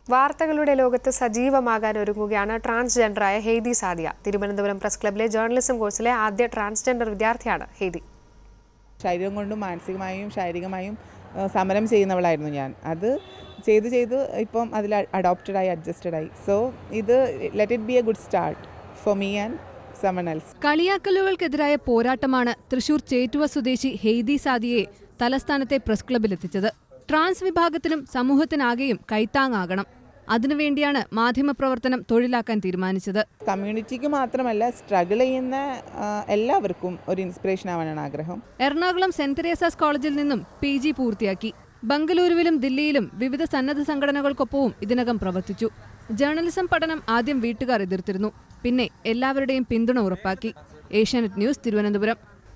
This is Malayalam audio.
വാർത്തകളുടെ ലോകത്ത് സജീവമാകാൻ ഒരുങ്ങുകയാണ് ട്രാൻസ്ജെൻഡറായ ഹെയ്തി സാദിയ തിരുവനന്തപുരം പ്രസ് ക്ലബിലെ ജേർണലിസം കോഴ്സിലെ ആദ്യ ട്രാൻസ്ജെൻഡർ വിദ്യാർത്ഥിയാണ് ഹെയ്തി ശരീരം കൊണ്ടും മാനസികമായും ശാരീരികമായും ആ, സമരം ചെയ്യുന്നവളായിരുന്നു ഞാൻ അത് ചെയ്ത് ചെയ്ത് ഇപ്പം അതിൽ അഡോപ്റ്റഡായി അഡ്ജസ്റ്റഡായി സോ ഇത് let it be a good start for me and someone else കളിയാക്കലുകൾക്കെതിരായ പോരാട്ടമാണ് തൃശൂർ ചേറ്റുവ സ്വദേശി ഹെയ്തി സാദിയെ തലസ്ഥാനത്തെ പ്രസ് ക്ലബിലെത്തിച്ചത് ട്രാൻസ് വിഭാഗത്തിനും സമൂഹത്തിനാകെയും കൈത്താങ്ങാകണം അതിനുവേണ്ടിയാണ് മാധ്യമപ്രവർത്തനം തൊഴിലാക്കാൻ തീരുമാനിച്ചത് കമ്മ്യൂണിറ്റിക്ക് മാത്രമല്ല സ്ട്രഗിൾ ചെയ്യുന്ന ആ, എല്ലാവർക്കും ഒരു ഇൻസ്പിറേഷൻ ആവാനാണ് ആഗ്രഹം എറണാകുളം സെന്റ് തെരേസാസ് കോളേജിൽ നിന്നും പി ജി പൂർത്തിയാക്കി ബംഗളൂരുവിലും ദില്ലിയിലും വിവിധ സന്നദ്ധ സംഘടനകൾക്കൊപ്പവും ഇതിനകം പ്രവർത്തിച്ചു ജേർണലിസം പഠനം ആദ്യം വീട്ടുകാർ എതിർത്തിരുന്നു പിന്നെ എല്ലാവരുടെയും പിന്തുണ ഉറപ്പാക്കി ഏഷ്യാനെറ്റ് ന്യൂസ് തിരുവനന്തപുരം